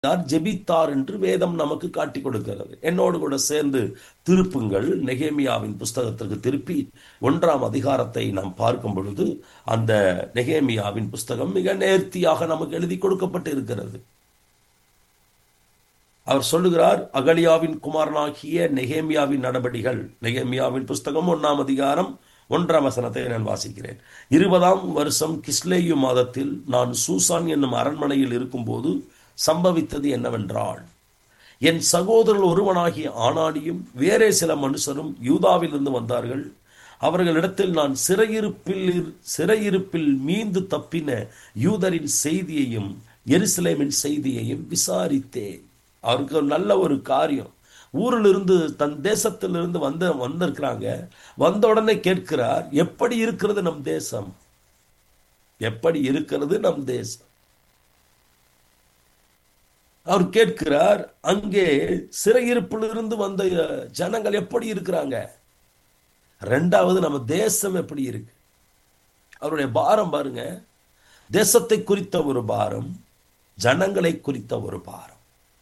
செய்தார் ஜெபித்தார் என்று வேதம் நமக்கு காட்டி கொடுக்கிறது என்னோடு கூட சேர்ந்து திருப்புங்கள் நெகேமியாவின் புஸ்தகத்திற்கு திருப்பி ஒன்றாம் அதிகாரத்தை நாம் பார்க்கும் பொழுது அந்த நெகேமியாவின் புஸ்தகம் மிக நேர்த்தியாக நமக்கு எழுதி கொடுக்கப்பட்டு இருக்கிறது அவர் சொல்லுகிறார் அகலியாவின் குமாரனாகிய நெகேமியாவின் நடபடிகள் நெகேமியாவின் புஸ்தகம் ஒன்றாம் அதிகாரம் ஒன்றாம் வசனத்தை நான் வாசிக்கிறேன் இருபதாம் வருஷம் கிஸ்லேயு மாதத்தில் நான் சூசான் என்னும் அரண்மனையில் இருக்கும்போது சம்பவித்தது என்னவென்றால் என் சகோதரர் ஒருவனாகிய ஆனாடியும் வேறே சில மனுஷரும் யூதாவிலிருந்து வந்தார்கள் அவர்களிடத்தில் நான் சிறையிருப்பில் சிறையிருப்பில் மீந்து தப்பின யூதரின் செய்தியையும் எருசலேமின் செய்தியையும் விசாரித்தேன் அவருக்கு ஒரு நல்ல ஒரு காரியம் ஊரில் இருந்து தன் தேசத்திலிருந்து வந்த வந்திருக்கிறாங்க வந்த உடனே கேட்கிறார் எப்படி இருக்கிறது நம் தேசம் எப்படி இருக்கிறது நம் தேசம் அவர் கேட்கிறார் அங்கே சிறையிருப்பிலிருந்து வந்த ஜனங்கள் எப்படி இருக்கிறாங்க ரெண்டாவது நம்ம தேசம் எப்படி இருக்கு அவருடைய பாரம் பாருங்க தேசத்தை குறித்த ஒரு பாரம் ஜனங்களை குறித்த ஒரு பாரம்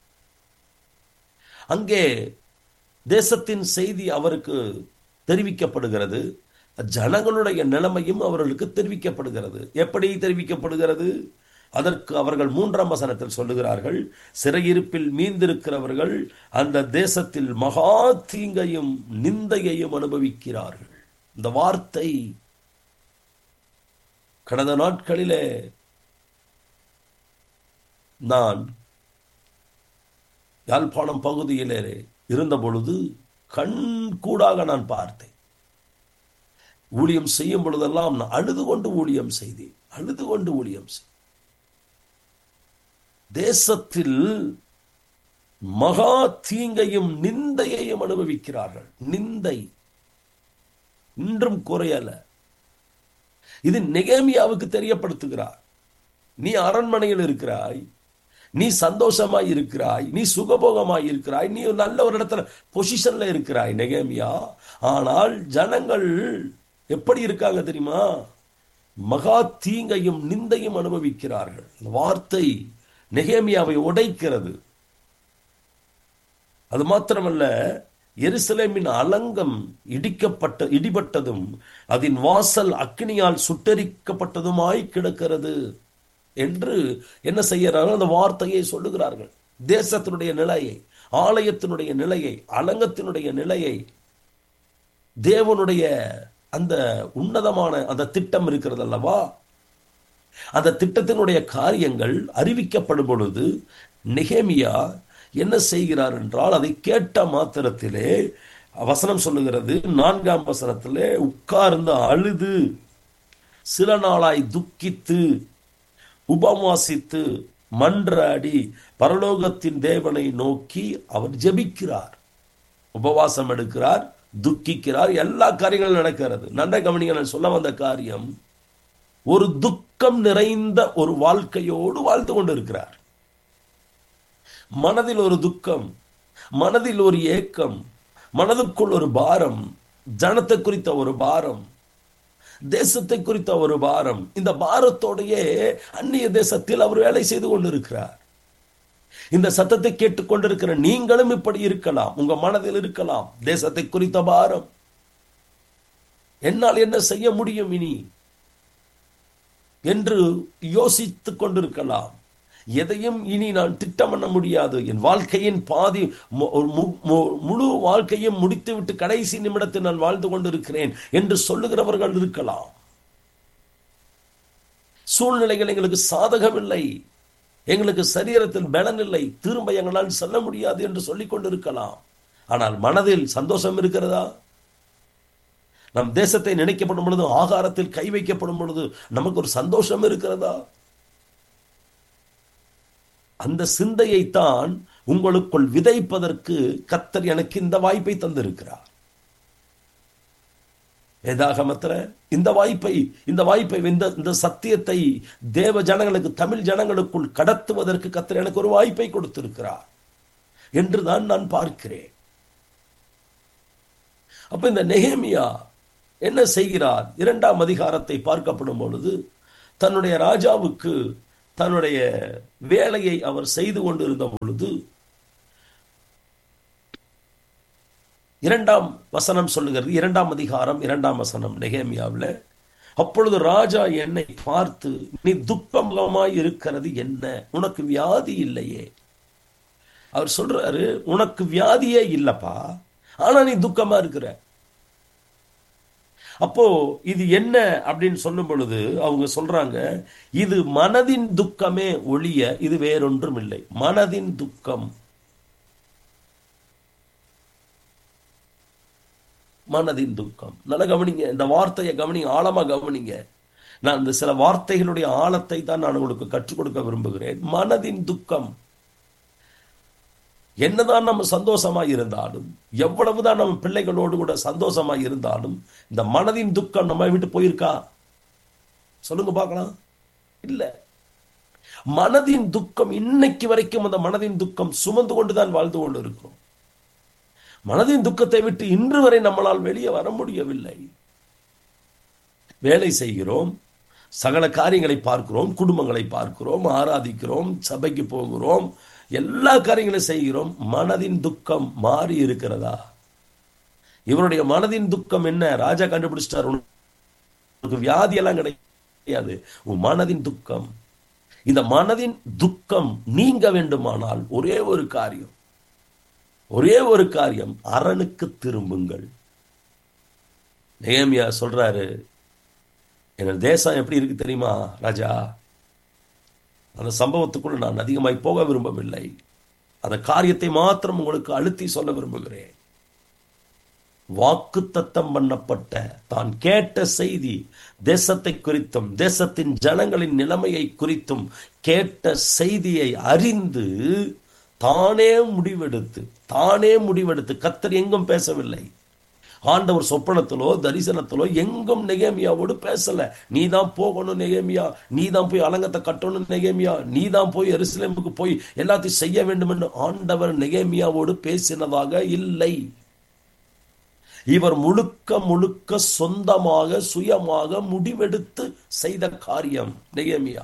அங்கே தேசத்தின் செய்தி அவருக்கு தெரிவிக்கப்படுகிறது ஜனங்களுடைய நிலைமையும் அவர்களுக்கு தெரிவிக்கப்படுகிறது எப்படி தெரிவிக்கப்படுகிறது அதற்கு அவர்கள் மூன்றாம் வசனத்தில் சொல்லுகிறார்கள் சிறையிருப்பில் மீந்திருக்கிறவர்கள் அந்த தேசத்தில் மகா தீங்கையும் நிந்தையையும் அனுபவிக்கிறார்கள் இந்த வார்த்தை கடந்த நாட்களிலே நான் யாழ்ப்பாணம் பகுதியிலே இருந்த பொழுது கண் கூடாக நான் பார்த்தேன் ஊழியம் செய்யும் பொழுதெல்லாம் நான் அழுது கொண்டு ஊழியம் செய்தேன் அழுது கொண்டு ஊழியம் செய்தேன் தேசத்தில் மகா தீங்கையும் நிந்தையையும் அனுபவிக்கிறார்கள் நிந்தை இன்றும் குறையல இது நெகேமியாவுக்கு தெரியப்படுத்துகிறார் நீ அரண்மனையில் இருக்கிறாய் நீ சந்தோஷமாய் இருக்கிறாய் நீ சுகபோகமாய் இருக்கிறாய் நீ நல்ல ஒரு இடத்துல பொசிஷன்ல இருக்கிறாய் நெகேமியா ஆனால் ஜனங்கள் எப்படி இருக்காங்க தெரியுமா மகா தீங்கையும் நிந்தையும் அனுபவிக்கிறார்கள் இந்த வார்த்தை நெகேமியாவை உடைக்கிறது அது மாத்திரமல்ல எருசலேமின் அலங்கம் இடிக்கப்பட்ட இடிபட்டதும் அதன் வாசல் அக்னியால் சுட்டரிக்கப்பட்டதுமாய் கிடக்கிறது என்று என்ன செய்யறார்கள் அந்த வார்த்தையை சொல்லுகிறார்கள் தேசத்தினுடைய நிலையை ஆலயத்தினுடைய நிலையை அலங்கத்தினுடைய நிலையை தேவனுடைய அந்த உன்னதமான அந்த திட்டம் இருக்கிறது அல்லவா அந்த திட்டத்தினுடைய காரியங்கள் அறிவிக்கப்படும் பொழுது நெகேமியா என்ன செய்கிறார் என்றால் அதை கேட்ட மாத்திரத்திலே வசனம் சொல்லுகிறது நான்காம் வசனத்திலே உட்கார்ந்து அழுது சில நாளாய் துக்கித்து உபவாசித்து மன்றாடி பரலோகத்தின் தேவனை நோக்கி அவர் ஜெபிக்கிறார் உபவாசம் எடுக்கிறார் துக்கிக்கிறார் எல்லா காரியங்களும் நடக்கிறது நன்றை கவனிங்க நான் சொல்ல வந்த காரியம் ஒரு துக்கம் நிறைந்த ஒரு வாழ்க்கையோடு வாழ்ந்து கொண்டிருக்கிறார் மனதில் ஒரு துக்கம் மனதில் ஒரு ஏக்கம் மனதுக்குள் ஒரு பாரம் ஜனத்தை குறித்த ஒரு பாரம் தேசத்தை குறித்த ஒரு பாரம் இந்த பாரத்தோடையே அந்நிய தேசத்தில் அவர் வேலை செய்து கொண்டிருக்கிறார் இந்த சத்தத்தை கேட்டுக்கொண்டிருக்கிற நீங்களும் இப்படி இருக்கலாம் உங்க மனதில் இருக்கலாம் தேசத்தை குறித்த பாரம் என்னால் என்ன செய்ய முடியும் இனி என்று யோசித்துக் கொண்டிருக்கலாம் எதையும் இனி நான் திட்டம் பண்ண முடியாது என் வாழ்க்கையின் பாதி முழு வாழ்க்கையும் முடித்துவிட்டு கடைசி நிமிடத்தில் நான் வாழ்ந்து கொண்டிருக்கிறேன் என்று சொல்லுகிறவர்கள் இருக்கலாம் சூழ்நிலைகள் எங்களுக்கு சாதகமில்லை எங்களுக்கு சரீரத்தில் பலன் இல்லை திரும்ப எங்களால் செல்ல முடியாது என்று சொல்லிக் கொண்டிருக்கலாம் ஆனால் மனதில் சந்தோஷம் இருக்கிறதா நம் தேசத்தை நினைக்கப்படும் பொழுது ஆகாரத்தில் கை வைக்கப்படும் பொழுது நமக்கு ஒரு சந்தோஷம் இருக்கிறதா அந்த சிந்தையைத்தான் உங்களுக்குள் விதைப்பதற்கு கத்தர் எனக்கு இந்த வாய்ப்பை தந்திருக்கிறார் வேதாகமத்திர இந்த வாய்ப்பை இந்த வாய்ப்பை இந்த இந்த சத்தியத்தை தேவ ஜனங்களுக்கு தமிழ் ஜனங்களுக்குள் கடத்துவதற்கு கத்தர் எனக்கு ஒரு வாய்ப்பை கொடுத்திருக்கிறார் என்றுதான் நான் பார்க்கிறேன் அப்ப இந்த நெகேமியா என்ன செய்கிறார் இரண்டாம் அதிகாரத்தை பார்க்கப்படும் பொழுது தன்னுடைய ராஜாவுக்கு தன்னுடைய வேலையை அவர் செய்து கொண்டிருந்த பொழுது இரண்டாம் வசனம் சொல்லுகிறது இரண்டாம் அதிகாரம் இரண்டாம் வசனம் நெகேமியாவில் அப்பொழுது ராஜா என்னை பார்த்து நீ துக்கமுகமாய் இருக்கிறது என்ன உனக்கு வியாதி இல்லையே அவர் சொல்றாரு உனக்கு வியாதியே இல்லப்பா ஆனா நீ துக்கமா இருக்கிற அப்போ இது என்ன அப்படின்னு சொல்லும் பொழுது அவங்க சொல்றாங்க இது மனதின் துக்கமே ஒழிய இது வேறொன்றும் இல்லை மனதின் துக்கம் மனதின் துக்கம் நல்லா கவனிங்க இந்த வார்த்தையை கவனிங்க ஆழமா கவனிங்க நான் இந்த சில வார்த்தைகளுடைய ஆழத்தை தான் நான் உங்களுக்கு கற்றுக் கொடுக்க விரும்புகிறேன் மனதின் துக்கம் என்னதான் நம்ம சந்தோஷமா இருந்தாலும் எவ்வளவுதான் நம்ம பிள்ளைகளோடு கூட சந்தோஷமா இருந்தாலும் இந்த மனதின் துக்கம் நம்ம விட்டு போயிருக்கா சொல்லுங்க பார்க்கலாம் இல்ல மனதின் துக்கம் இன்னைக்கு வரைக்கும் அந்த மனதின் துக்கம் சுமந்து கொண்டுதான் வாழ்ந்து கொண்டு இருக்கிறோம் மனதின் துக்கத்தை விட்டு இன்று வரை நம்மளால் வெளியே வர முடியவில்லை வேலை செய்கிறோம் சகல காரியங்களை பார்க்கிறோம் குடும்பங்களை பார்க்கிறோம் ஆராதிக்கிறோம் சபைக்கு போகிறோம் எல்லா காரியங்களையும் செய்கிறோம் மனதின் துக்கம் மாறி இருக்கிறதா இவருடைய மனதின் துக்கம் என்ன ராஜா கண்டுபிடிச்சிட்டார் உனக்கு வியாதி எல்லாம் கிடையாது உன் மனதின் துக்கம் இந்த மனதின் துக்கம் நீங்க வேண்டுமானால் ஒரே ஒரு காரியம் ஒரே ஒரு காரியம் அரணுக்கு திரும்புங்கள் நேமியா சொல்றாரு எங்கள் தேசம் எப்படி இருக்கு தெரியுமா ராஜா அந்த சம்பவத்துக்குள்ள நான் அதிகமாய் போக விரும்பவில்லை அந்த காரியத்தை மாத்திரம் உங்களுக்கு அழுத்தி சொல்ல விரும்புகிறேன் வாக்கு தத்தம் பண்ணப்பட்ட தான் கேட்ட செய்தி தேசத்தை குறித்தும் தேசத்தின் ஜனங்களின் நிலைமையை குறித்தும் கேட்ட செய்தியை அறிந்து தானே முடிவெடுத்து தானே முடிவெடுத்து கத்தர் எங்கும் பேசவில்லை ஆண்டவர் சொப்பனத்திலோ தரிசனத்திலோ எங்கும் நெகேமியாவோடு பேசல நீ தான் போகணும் நெகேமியா நீ தான் போய் அலங்கத்தை கட்டணும் நெகேமியா நீ தான் போய் எருசலேமுக்கு போய் எல்லாத்தையும் செய்ய வேண்டும் என்று ஆண்டவர் நெகேமியாவோடு பேசினதாக இல்லை இவர் முழுக்க முழுக்க சொந்தமாக சுயமாக முடிவெடுத்து செய்த காரியம் நெகேமியா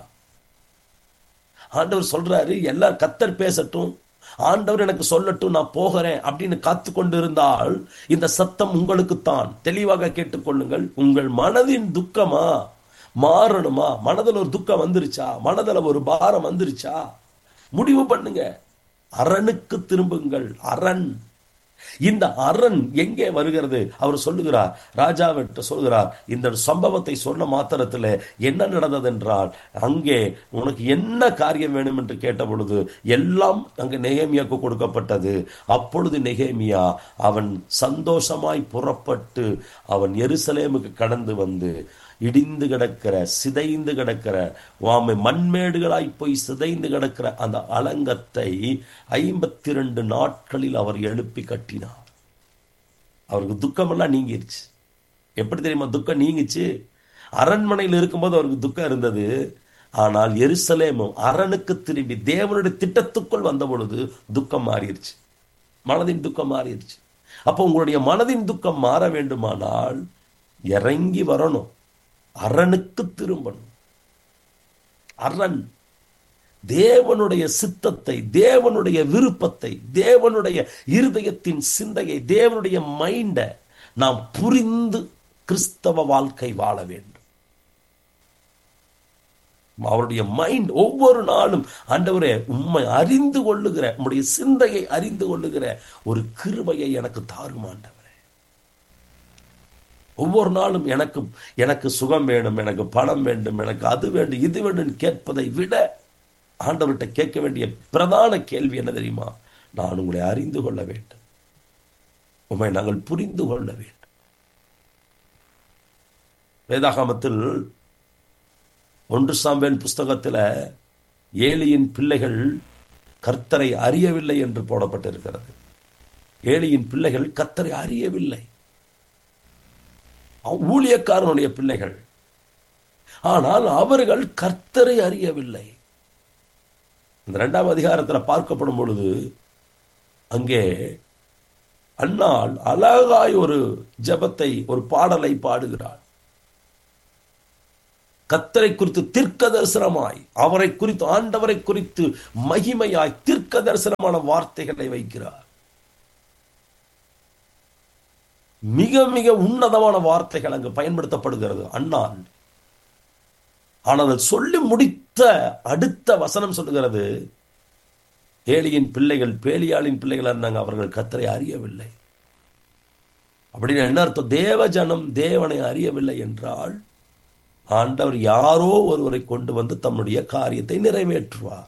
ஆண்டவர் சொல்றாரு எல்லாரும் கத்தர் பேசட்டும் ஆண்டவர் எனக்கு சொல்லட்டும் நான் போகிறேன் அப்படின்னு காத்து கொண்டிருந்தால் இந்த சத்தம் உங்களுக்குத்தான் தெளிவாக கேட்டுக்கொள்ளுங்கள் உங்கள் மனதின் துக்கமா மாறணுமா மனதில் ஒரு துக்கம் வந்துருச்சா மனதில் ஒரு பாரம் வந்துருச்சா முடிவு பண்ணுங்க அரணுக்கு திரும்புங்கள் அரண் இந்த அரண் எங்கே வருகிறது அவர் சொல்லுகிறார் ராஜாவிட்ட சொல்கிறார் இந்த சம்பவத்தை சொன்ன மாத்திரத்தில் என்ன நடந்தது என்றால் அங்கே உனக்கு என்ன காரியம் வேணும் என்று கேட்ட பொழுது எல்லாம் அங்கே நெகேமியாவுக்கு கொடுக்கப்பட்டது அப்பொழுது நெகேமியா அவன் சந்தோஷமாய் புறப்பட்டு அவன் எருசலேமுக்கு கடந்து வந்து இடிந்து கிடக்கிற சிதைந்து கிடக்கிற வாமை மண்மேடுகளாய் போய் சிதைந்து கிடக்கிற அந்த அலங்கத்தை ஐம்பத்தி ரெண்டு நாட்களில் அவர் எழுப்பி கட்டினார் அவருக்கு துக்கமெல்லாம் நீங்கிருச்சு எப்படி தெரியுமா துக்கம் நீங்கிச்சு அரண்மனையில் இருக்கும்போது அவருக்கு துக்கம் இருந்தது ஆனால் எருசலேமும் அரணுக்கு திரும்பி தேவனுடைய திட்டத்துக்குள் வந்த பொழுது துக்கம் மாறிடுச்சு மனதின் துக்கம் மாறிடுச்சு அப்போ உங்களுடைய மனதின் துக்கம் மாற வேண்டுமானால் இறங்கி வரணும் அரணுக்கு திரும்பணும் அரண் தேவனுடைய சித்தத்தை தேவனுடைய விருப்பத்தை தேவனுடைய இருதயத்தின் சிந்தையை தேவனுடைய மைண்டை நாம் புரிந்து கிறிஸ்தவ வாழ்க்கை வாழ வேண்டும் அவருடைய மைண்ட் ஒவ்வொரு நாளும் ஆண்டவரே உண்மை அறிந்து கொள்ளுகிற உம்முடைய சிந்தையை அறிந்து கொள்ளுகிற ஒரு கிருபையை எனக்கு தாரும் ஆண்டவரே ஒவ்வொரு நாளும் எனக்கும் எனக்கு சுகம் வேணும் எனக்கு பணம் வேண்டும் எனக்கு அது வேண்டும் இது வேண்டும் கேட்பதை விட ஆண்டவர்கிட்ட கேட்க வேண்டிய பிரதான கேள்வி என்ன தெரியுமா நான் உங்களை அறிந்து கொள்ள வேண்டும் உண்மை நாங்கள் புரிந்து கொள்ள வேண்டும் வேதாகமத்தில் ஒன்று சாம்பேல் புஸ்தகத்தில் ஏலியின் பிள்ளைகள் கர்த்தரை அறியவில்லை என்று போடப்பட்டிருக்கிறது ஏலியின் பிள்ளைகள் கர்த்தரை அறியவில்லை ஊழியக்காரனுடைய பிள்ளைகள் ஆனால் அவர்கள் கர்த்தரை அறியவில்லை இந்த இரண்டாம் அதிகாரத்தில் பார்க்கப்படும் பொழுது அங்கே அன்னாள் அழகாய் ஒரு ஜபத்தை ஒரு பாடலை பாடுகிறாள் கத்தரை குறித்து தீர்க்க தரிசனமாய் அவரை குறித்து ஆண்டவரை குறித்து மகிமையாய் தீர்க்க தரிசனமான வார்த்தைகளை வைக்கிறார் மிக மிக உன்னதமான வார்த்தைகள் அங்கு பயன்படுத்தப்படுகிறது அண்ணால் ஆனால் சொல்லி முடித்த அடுத்த வசனம் சொல்லுகிறது ஏலியின் பிள்ளைகள் பேலியாளின் பிள்ளைகள் இருந்தாங்க அவர்கள் கத்தரை அறியவில்லை அப்படின்னு என்ன அர்த்தம் தேவ ஜனம் தேவனை அறியவில்லை என்றால் ஆண்டவர் யாரோ ஒருவரை கொண்டு வந்து தம்முடைய காரியத்தை நிறைவேற்றுவார்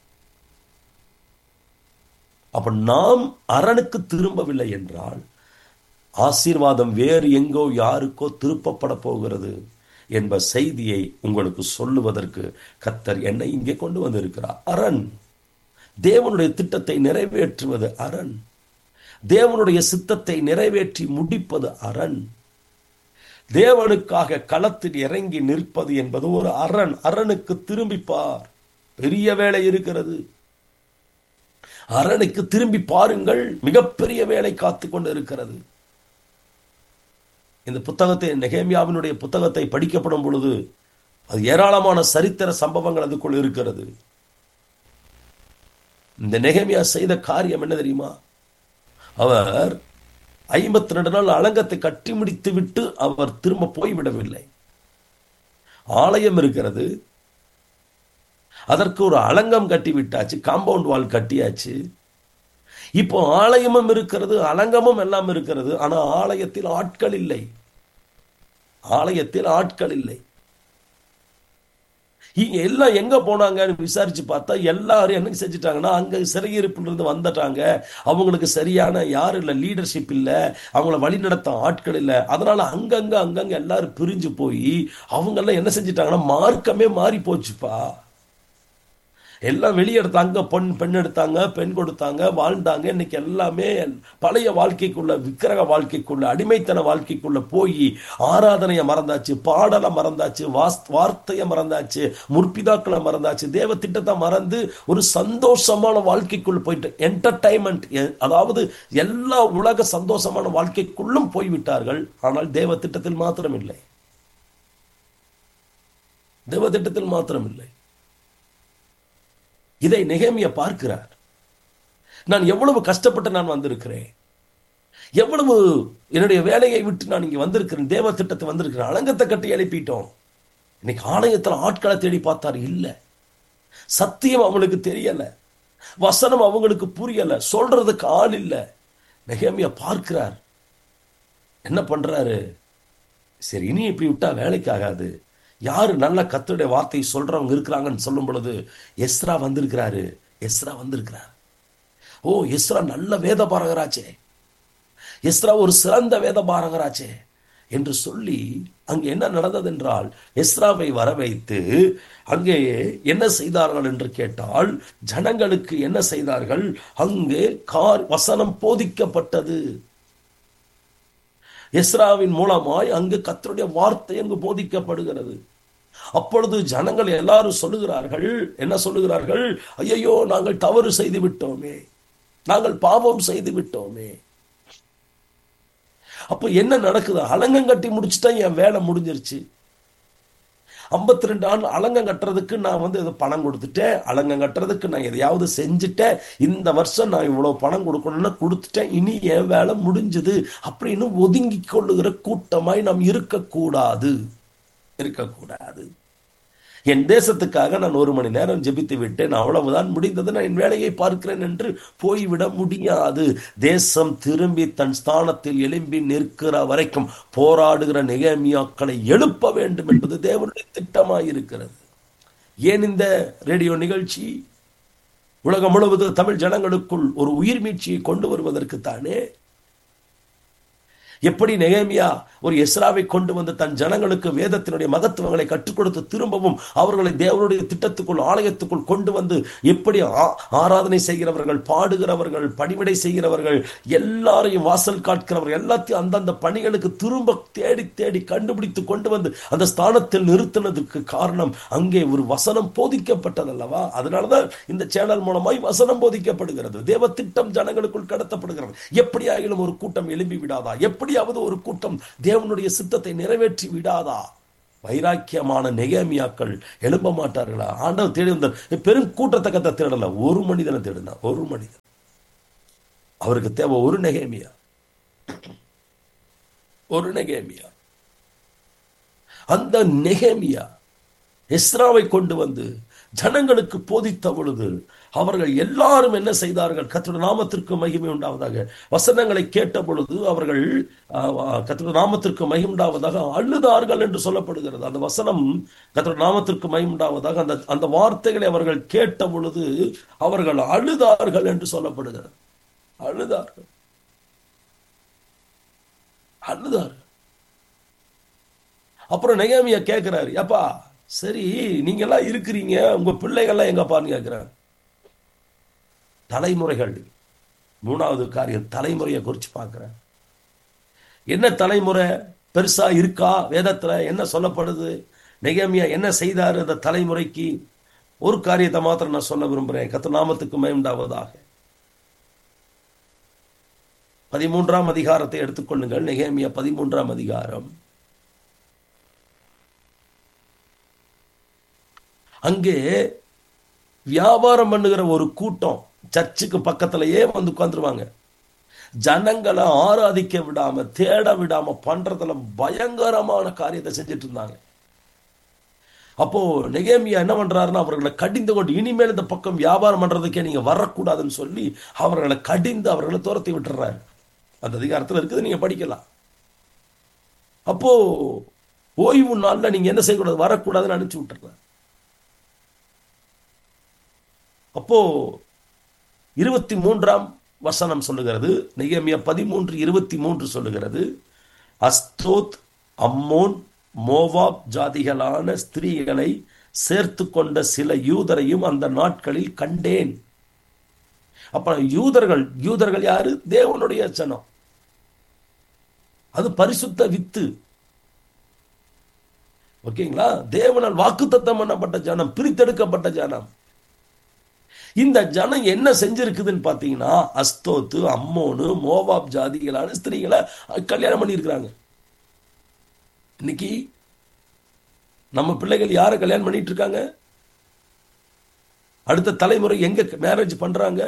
அப்ப நாம் அரணுக்கு திரும்பவில்லை என்றால் ஆசீர்வாதம் வேறு எங்கோ யாருக்கோ திருப்பப்பட போகிறது என்ப செய்தியை உங்களுக்கு சொல்லுவதற்கு கத்தர் என்னை இங்கே கொண்டு வந்திருக்கிறார் அரண் தேவனுடைய திட்டத்தை நிறைவேற்றுவது அரண் தேவனுடைய சித்தத்தை நிறைவேற்றி முடிப்பது அரண் தேவனுக்காக களத்தில் இறங்கி நிற்பது என்பது ஒரு அரண் அரணுக்கு திரும்பிப்பார் பெரிய வேலை இருக்கிறது அரணுக்கு திரும்பி பாருங்கள் மிகப்பெரிய வேலை காத்து கொண்டு இருக்கிறது இந்த புத்தகத்தை நெகேமியாவினுடைய புத்தகத்தை படிக்கப்படும் பொழுது அது ஏராளமான சரித்திர சம்பவங்கள் அதுக்குள் இருக்கிறது இந்த நெகேமியா செய்த காரியம் என்ன தெரியுமா அவர் ஐம்பத்தி ரெண்டு நாள் அலங்கத்தை கட்டி முடித்து விட்டு அவர் திரும்ப போய்விடவில்லை ஆலயம் இருக்கிறது அதற்கு ஒரு அலங்கம் கட்டி விட்டாச்சு காம்பவுண்ட் வால் கட்டியாச்சு இப்போ ஆலயமும் இருக்கிறது அலங்கமும் எல்லாம் இருக்கிறது ஆனா ஆலயத்தில் ஆட்கள் இல்லை ஆலயத்தில் ஆட்கள் இல்லை இங்க எல்லாம் எங்க போனாங்கன்னு விசாரிச்சு பார்த்தா எல்லாரும் என்ன செஞ்சுட்டாங்கன்னா அங்க சிறையிருப்புல இருந்து வந்துட்டாங்க அவங்களுக்கு சரியான யாரும் இல்லை லீடர்ஷிப் இல்லை அவங்கள வழி நடத்த ஆட்கள் இல்லை அதனால அங்கங்க அங்கங்க எல்லாரும் பிரிஞ்சு போய் அவங்க எல்லாம் என்ன செஞ்சுட்டாங்கன்னா மார்க்கமே மாறி போச்சுப்பா எல்லாம் வெளியே எடுத்தாங்க பொன் பெண் எடுத்தாங்க பெண் கொடுத்தாங்க வாழ்ந்தாங்க இன்னைக்கு எல்லாமே பழைய வாழ்க்கைக்குள்ள விக்கிரக வாழ்க்கைக்குள்ள அடிமைத்தன வாழ்க்கைக்குள்ள போய் ஆராதனையை மறந்தாச்சு பாடலை மறந்தாச்சு வாஸ் வார்த்தையை மறந்தாச்சு முற்பிதாக்களை மறந்தாச்சு தேவ திட்டத்தை மறந்து ஒரு சந்தோஷமான வாழ்க்கைக்குள்ள போயிட்டு என்டர்டைன்மெண்ட் அதாவது எல்லா உலக சந்தோஷமான வாழ்க்கைக்குள்ளும் போய்விட்டார்கள் ஆனால் தேவ திட்டத்தில் மாத்திரம் இல்லை தேவ திட்டத்தில் மாத்திரம் இல்லை இதை நெகேமிய பார்க்கிறார் நான் எவ்வளவு கஷ்டப்பட்டு நான் வந்திருக்கிறேன் எவ்வளவு என்னுடைய வேலையை விட்டு நான் இங்க வந்திருக்கிறேன் தேவ திட்டத்தை வந்திருக்கிறேன் அலங்கத்தை கட்டி எழுப்பிட்டோம் இன்னைக்கு ஆலயத்தில் ஆட்களை தேடி பார்த்தார் இல்ல சத்தியம் அவங்களுக்கு தெரியல வசனம் அவங்களுக்கு புரியல சொல்றதுக்கு ஆள் இல்ல நெகேமியா பார்க்கிறார் என்ன பண்றாரு சரி இனி இப்படி விட்டா வேலைக்கு ஆகாது யாரு நல்ல கத்துடைய வார்த்தை சொல்றவங்க இருக்கிறாங்கன்னு சொல்லும் பொழுது எஸ்ரா வந்திருக்கிறாரு எஸ்ரா வந்திருக்கிறார் ஓ எஸ்ரா நல்ல வேத பாரகராச்சே எஸ்ரா ஒரு சிறந்த வேத பாரகராச்சே என்று சொல்லி அங்கே என்ன நடந்தது என்றால் எஸ்ராவை வர வைத்து அங்கே என்ன செய்தார்கள் என்று கேட்டால் ஜனங்களுக்கு என்ன செய்தார்கள் அங்கே கார் வசனம் போதிக்கப்பட்டது எஸ்ராவின் மூலமாய் அங்கு கத்தருடைய வார்த்தை அங்கு போதிக்கப்படுகிறது அப்பொழுது ஜனங்கள் எல்லாரும் சொல்லுகிறார்கள் என்ன சொல்லுகிறார்கள் ஐயோ நாங்கள் தவறு செய்து விட்டோமே நாங்கள் பாவம் செய்து விட்டோமே அப்ப என்ன நடக்குது அலங்கம் கட்டி முடிச்சுட்டா என் வேலை முடிஞ்சிருச்சு ஐம்பத்தி ரெண்டு ஆண்டு அலங்கம் கட்டுறதுக்கு நான் வந்து ஏதோ பணம் கொடுத்துட்டேன் அலங்கம் கட்டுறதுக்கு நான் எதையாவது செஞ்சுட்டேன் இந்த வருஷம் நான் இவ்வளவு பணம் கொடுக்கணும்னா கொடுத்துட்டேன் இனி என் வேலை முடிஞ்சது அப்படின்னு ஒதுங்கி கொள்ளுகிற கூட்டமாய் நாம் இருக்கக்கூடாது இருக்கக்கூடாது என் தேசத்துக்காக நான் ஒரு மணி நேரம் ஜெபித்து விட்டேன் அவ்வளவுதான் முடிந்தது நான் என் வேலையை பார்க்கிறேன் என்று போய்விட முடியாது தேசம் திரும்பி தன் ஸ்தானத்தில் எழும்பி நிற்கிற வரைக்கும் போராடுகிற நிகழ்மியாக்களை எழுப்ப வேண்டும் என்பது தேவனுடைய திட்டமாய் இருக்கிறது ஏன் இந்த ரேடியோ நிகழ்ச்சி உலகம் முழுவதும் தமிழ் ஜனங்களுக்குள் ஒரு உயிர் மீட்சியை கொண்டு வருவதற்கு தானே எப்படி நெகேமியா ஒரு எஸ்ராவை கொண்டு வந்து தன் ஜனங்களுக்கு வேதத்தினுடைய மகத்துவங்களை கற்றுக் கொடுத்து திரும்பவும் அவர்களை தேவனுடைய திட்டத்துக்குள் ஆலயத்துக்குள் கொண்டு வந்து எப்படி ஆராதனை செய்கிறவர்கள் பாடுகிறவர்கள் பணிவிடை செய்கிறவர்கள் எல்லாரையும் வாசல் காட்கிறவர்கள் எல்லாத்தையும் அந்தந்த பணிகளுக்கு திரும்ப தேடி தேடி கண்டுபிடித்து கொண்டு வந்து அந்த ஸ்தானத்தில் நிறுத்தினதுக்கு காரணம் அங்கே ஒரு வசனம் போதிக்கப்பட்டதல்லவா அதனாலதான் இந்த சேனல் மூலமாய் வசனம் போதிக்கப்படுகிறது தேவ திட்டம் ஜனங்களுக்குள் கடத்தப்படுகிறது எப்படியாகிலும் ஒரு கூட்டம் எழும்பி விடாதா எப்படி எப்படியாவது ஒரு கூட்டம் தேவனுடைய சித்தத்தை நிறைவேற்றி விடாதா வைராக்கியமான நெகேமியாக்கள் எழும்ப மாட்டார்களா ஆண்டவர் தேடி வந்தார் பெரும் கூட்டத்தை கத்த தேடல ஒரு மனிதனை தேடினா ஒரு மனிதன் அவருக்கு தேவை ஒரு நெகேமியா ஒரு நெகேமியா அந்த நெகேமியா எஸ்ராவை கொண்டு வந்து ஜனங்களுக்கு போதித்த பொழுது அவர்கள் எல்லாரும் என்ன செய்தார்கள் கத்தோட நாமத்திற்கு மகிமை உண்டாவதாக வசனங்களை கேட்ட பொழுது அவர்கள் கத்தோட நாமத்திற்கு மகிமை உண்டாவதாக அழுதார்கள் என்று சொல்லப்படுகிறது அந்த வசனம் கத்தோட நாமத்திற்கு மகிமை உண்டாவதாக அந்த அந்த வார்த்தைகளை அவர்கள் கேட்ட பொழுது அவர்கள் அழுதார்கள் என்று சொல்லப்படுகிறது அழுதார்கள் அழுதார்கள் அப்புறம் நெகேமியா கேட்கிறாரு ஏப்பா சரி நீங்க எல்லாம் இருக்கிறீங்க உங்க பிள்ளைகள்லாம் எங்கப்பான்னு கேட்கிறாங்க தலைமுறைகள் மூணாவது காரியம் தலைமுறையை குறித்து பார்க்கிறேன் என்ன தலைமுறை பெருசா இருக்கா வேதத்துல என்ன சொல்லப்படுது நெகேமியா என்ன செய்தாரு அந்த தலைமுறைக்கு ஒரு காரியத்தை மாத்திரம் நான் சொல்ல விரும்புகிறேன் கத்த நாமத்துக்கு மயம்டாவதாக பதிமூன்றாம் அதிகாரத்தை எடுத்துக்கொள்ளுங்கள் நெகேமியா பதிமூன்றாம் அதிகாரம் அங்கே வியாபாரம் பண்ணுகிற ஒரு கூட்டம் சர்ச்சுக்கு பக்கத்திலேயே வந்து உட்காந்துருவாங்க ஜனங்களை ஆராதிக்க விடாம தேட விடாம பண்றதுல பயங்கரமான காரியத்தை செஞ்சுட்டு இருந்தாங்க அப்போ நெகேமியா என்ன பண்றாருன்னா அவர்களை கடிந்து கொண்டு இனிமேல் இந்த பக்கம் வியாபாரம் பண்றதுக்கே நீங்க வரக்கூடாதுன்னு சொல்லி அவர்களை கடிந்து அவர்களை துரத்தி விட்டுறாரு அந்த அதிகாரத்தில் இருக்குது நீங்க படிக்கலாம் அப்போ ஓய்வு நாள்ல நீங்க என்ன செய்யக்கூடாது வரக்கூடாதுன்னு அனுப்பிச்சு விட்டுறாரு அப்போ இருபத்தி மூன்றாம் வசனம் சொல்லுகிறது நெய்யமியா பதிமூன்று இருபத்தி மூன்று சொல்லுகிறது அஸ்தோத் அம்மோன் மோவாப் ஜாதிகளான ஸ்திரீகளை சேர்த்து கொண்ட சில யூதரையும் அந்த நாட்களில் கண்டேன் அப்ப யூதர்கள் யூதர்கள் யாரு தேவனுடைய ஜனம் அது பரிசுத்த வித்து ஓகேங்களா தேவனால் வாக்குத்தத்தம் பண்ணப்பட்ட ஜனம் பிரித்தெடுக்கப்பட்ட ஜனம் இந்த ஜனம் என்ன செஞ்சிருக்குதுன்னு பார்த்தீங்கன்னா அஸ்தோத்து அம்மோனு மோவாப் ஜாதிகளான ஸ்திரீகளை கல்யாணம் பண்ணியிருக்கிறாங்க இன்னைக்கு நம்ம பிள்ளைகள் யாரை கல்யாணம் பண்ணிட்டு இருக்காங்க அடுத்த தலைமுறை எங்க மேரேஜ் பண்றாங்க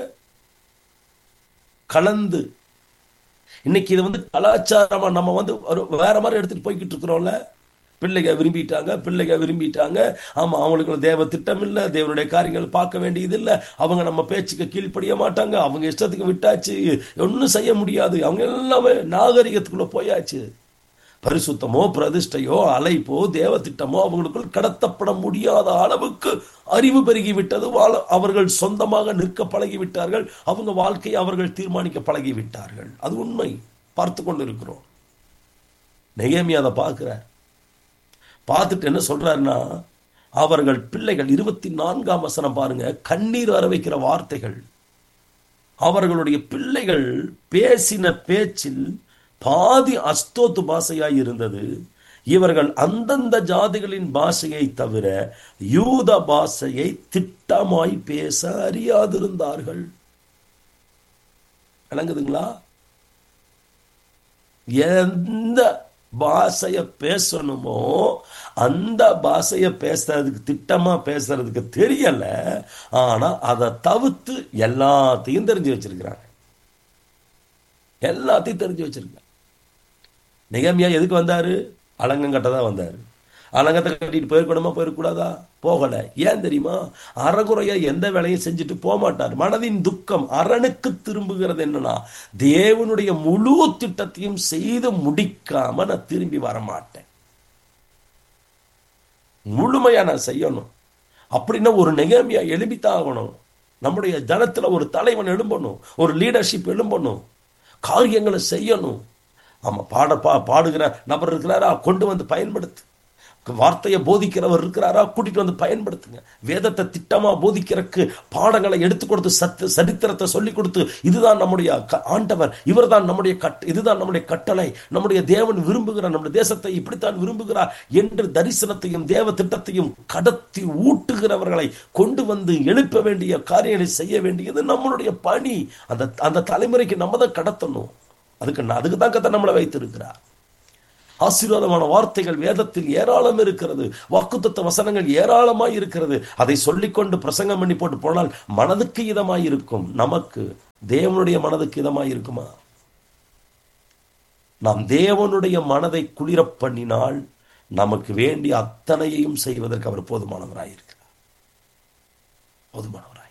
கலந்து இன்னைக்கு இது வந்து கலாச்சாரமா நம்ம வந்து வேற மாதிரி எடுத்துட்டு போய்கிட்டு இருக்கிறோம்ல பிள்ளைக விரும்பிட்டாங்க பிள்ளைக விரும்பிட்டாங்க ஆமா அவங்களுக்கு தேவ திட்டம் இல்லை தேவனுடைய காரியங்கள் பார்க்க வேண்டியது இல்லை அவங்க நம்ம பேச்சுக்கு கீழ்ப்படிய மாட்டாங்க அவங்க இஷ்டத்துக்கு விட்டாச்சு ஒன்றும் செய்ய முடியாது அவங்க எல்லாமே நாகரிகத்துக்குள்ள போயாச்சு பரிசுத்தமோ பிரதிஷ்டையோ அழைப்போ தேவ திட்டமோ அவங்களுக்குள் கடத்தப்பட முடியாத அளவுக்கு அறிவு பெருகிவிட்டது அவர்கள் சொந்தமாக நிற்க பழகிவிட்டார்கள் அவங்க வாழ்க்கையை அவர்கள் தீர்மானிக்க பழகிவிட்டார்கள் அது உண்மை பார்த்து கொண்டு இருக்கிறோம் நெகேமி அதை பார்க்கிறார் பார்த்துட்டு என்ன சொல்றாருன்னா அவர்கள் பிள்ளைகள் இருபத்தி நான்காம் வசனம் பாருங்க கண்ணீர் வர வைக்கிற வார்த்தைகள் அவர்களுடைய பிள்ளைகள் பேசின பேச்சில் பாதி அஸ்தோத்து பாஷையாய் இருந்தது இவர்கள் அந்தந்த ஜாதிகளின் பாஷையை தவிர யூத பாஷையை திட்டமாய் பேச அறியாதிருந்தார்கள் விளங்குதுங்களா எந்த பாஷைய பேசணுமோ அந்த பாஷைய பேசுறதுக்கு திட்டமா பேசுறதுக்கு தெரியல ஆனா அதை தவிர்த்து எல்லாத்தையும் தெரிஞ்சு வச்சிருக்கிறாங்க எல்லாத்தையும் தெரிஞ்சு வச்சிருக்காங்க நிகமியா எதுக்கு வந்தாரு அலங்கங்கட்ட தான் வந்தாரு அலங்கத்தை கட்டிட்டு போயிருக்கணுமா போயிருக்கூடாதா போகல ஏன் தெரியுமா அறகுறையா எந்த வேலையும் செஞ்சுட்டு போக மாட்டார் மனதின் துக்கம் அரணுக்கு திரும்புகிறது என்னன்னா தேவனுடைய முழு திட்டத்தையும் செய்து முடிக்காம நான் திரும்பி வர மாட்டேன் முழுமையா நான் செய்யணும் அப்படின்னா ஒரு நெகமியா எழுப்பித்தான் ஆகணும் நம்முடைய ஜனத்துல ஒரு தலைவன் எழும்பணும் ஒரு லீடர்ஷிப் எழும்பணும் காரியங்களை செய்யணும் ஆமா பாட பா பாடுகிற நபர் இருக்கிறாரா கொண்டு வந்து பயன்படுத்து வார்த்தையை போதிக்கிறவர் இருக்கிறாரா கூட்டிட்டு வந்து பயன்படுத்துங்க வேதத்தை திட்டமா போதிக்கிறதுக்கு பாடங்களை எடுத்து கொடுத்து சத்து சரித்திரத்தை சொல்லி கொடுத்து இதுதான் நம்முடைய ஆண்டவர் இவர் தான் நம்முடைய கட் இதுதான் நம்முடைய கட்டளை நம்முடைய தேவன் விரும்புகிறார் நம்முடைய தேசத்தை இப்படித்தான் விரும்புகிறார் என்று தரிசனத்தையும் தேவ திட்டத்தையும் கடத்தி ஊட்டுகிறவர்களை கொண்டு வந்து எழுப்ப வேண்டிய காரியங்களை செய்ய வேண்டியது நம்மளுடைய பணி அந்த அந்த தலைமுறைக்கு நம்ம தான் கடத்தணும் அதுக்கு அதுக்கு தான் கத்த நம்மளை வைத்திருக்கிறார் ஆசீர்வாதமான வார்த்தைகள் வேதத்தில் ஏராளம் இருக்கிறது வாக்குத்தத்த வசனங்கள் ஏராளமாய் இருக்கிறது அதை சொல்லிக்கொண்டு பிரசங்கம் பண்ணி போட்டு போனால் மனதுக்கு இதமாய் இருக்கும் நமக்கு தேவனுடைய மனதுக்கு இதமாய் இருக்குமா நாம் தேவனுடைய மனதை குளிரப் பண்ணினால் நமக்கு வேண்டிய அத்தனையையும் செய்வதற்கு அவர் போதுமானவராய் இருக்கிறார் போதுமானவராய்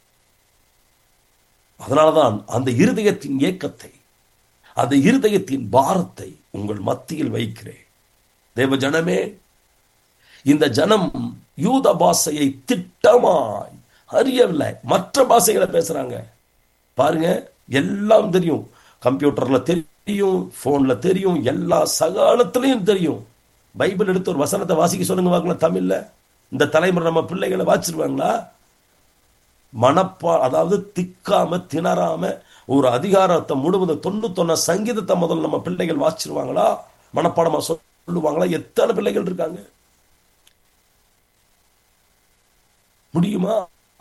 அதனால்தான் அந்த இருதயத்தின் ஏக்கத்தை அந்த இருதயத்தின் பாரத்தை உங்கள் மத்தியில் வைக்கிறேன் தேவ ஜனமே இந்த ஜனம் யூத பாஷையை திட்டமாய் அறியவில்லை மற்ற பாஷைகளை பேசுறாங்க பாருங்க எல்லாம் தெரியும் கம்ப்யூட்டர்ல தெரியும் போன்ல தெரியும் எல்லா சகாலத்திலையும் தெரியும் பைபிள் எடுத்து ஒரு வசனத்தை வாசிக்க சொல்லுங்க பார்க்கலாம் தமிழ்ல இந்த தலைமுறை நம்ம பிள்ளைகளை வாச்சிருவாங்களா மனப்பா அதாவது திக்காம திணறாம ஒரு அதிகாரத்தை முழுவதும் தொண்ணூத்தொன்ன சங்கீதத்தை முதல்ல நம்ம பிள்ளைகள் வாசிச்சிருவாங்களா மனப்பாடமா சொல்லுவாங்களா எத்தனை பிள்ளைகள் இருக்காங்க முடியுமா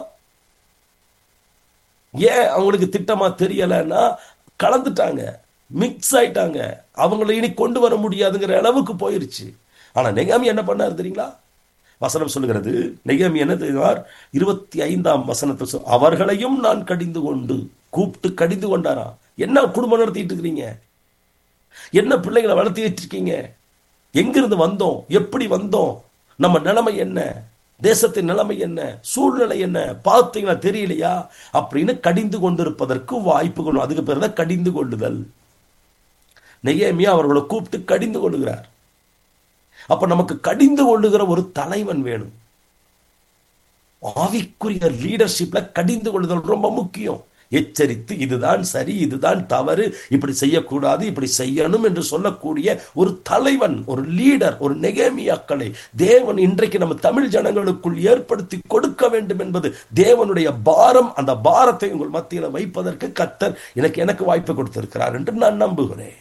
ஏன் அவங்களுக்கு திட்டமா தெரியலன்னா கலந்துட்டாங்க மிக்ஸ் ஆயிட்டாங்க அவங்கள இனி கொண்டு வர முடியாதுங்கிற அளவுக்கு போயிருச்சு ஆனா நெகாமி என்ன பண்ணாரு தெரியுங்களா வசனம் சொல்லுகிறது நெகேமி என்ன செய்தார் இருபத்தி ஐந்தாம் வசனத்தை சொல் அவர்களையும் நான் கடிந்து கொண்டு கூப்பிட்டு கடிந்து கொண்டாராம் என்ன குடும்பம் நடத்திட்டு இருக்கிறீங்க என்ன பிள்ளைகளை வளர்த்திட்டு இருக்கீங்க எங்கிருந்து வந்தோம் எப்படி வந்தோம் நம்ம நிலைமை என்ன தேசத்தின் நிலைமை என்ன சூழ்நிலை என்ன பார்த்தீங்களா தெரியலையா அப்படின்னு கடிந்து கொண்டிருப்பதற்கு வாய்ப்புகள் அதுக்கு பேர் தான் கடிந்து கொள்ளுதல் நெய்யமியா அவர்களை கூப்பிட்டு கடிந்து கொள்ளுகிறார் அப்ப நமக்கு கடிந்து கொள்ளுகிற ஒரு தலைவன் வேணும் ஆவிக்குரிய லீடர்ஷிப்ல கடிந்து கொள்ளுதல் ரொம்ப முக்கியம் எச்சரித்து இதுதான் சரி இதுதான் தவறு இப்படி செய்யக்கூடாது இப்படி செய்யணும் என்று சொல்லக்கூடிய ஒரு தலைவன் ஒரு லீடர் ஒரு நெகேமியாக்களை தேவன் இன்றைக்கு நம்ம தமிழ் ஜனங்களுக்குள் ஏற்படுத்தி கொடுக்க வேண்டும் என்பது தேவனுடைய பாரம் அந்த பாரத்தை உங்கள் மத்தியில் வைப்பதற்கு கத்தர் எனக்கு எனக்கு வாய்ப்பு கொடுத்திருக்கிறார் என்று நான் நம்புகிறேன்